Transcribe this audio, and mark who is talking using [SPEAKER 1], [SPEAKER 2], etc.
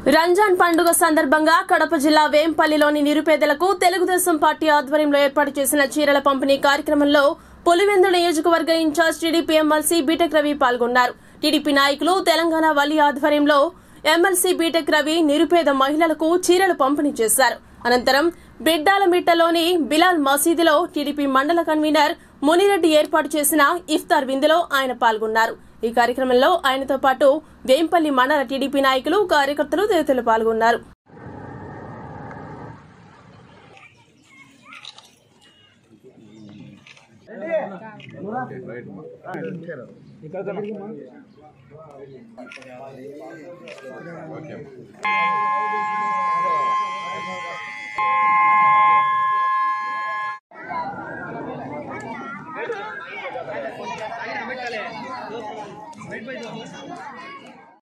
[SPEAKER 1] రంజాన్ పండుగ సందర్భంగా కడప జిల్లా వేంపల్లిలోని నిరుపేదలకు తెలుగుదేశం పార్టీ ఆధ్వర్యంలో ఏర్పాటు చేసిన చీరల పంపిణీ కార్యక్రమంలో పులివెందు నియోజకవర్గ in charge TDP MLC BTech Ravi పాల్గొన్నారు టీడీపీ నాయకులు తెలంగాణ వల్లి ఆధ్వర్యంలో ఎమ్మెల్సీ బీటెక్ రవి నిరుపేద మహిళలకు చీరలు పంపిణీ చేశారు అనంతరం బిడ్డాలమిట్టలోని బిలాల్ మసీదులో టీడీపీ మండల కన్వీనర్ మునిరెడ్డి ఏర్పాటు చేసిన ఇఫ్తార్ విందులో ఆయన పాల్గొన్నారు ఈ కార్యక్రమంలో ఆయనతో పాటు వేంపల్లి మండల టీడీపీ నాయకులు కార్యకర్తలు తదితరులు పాల్గొన్నారు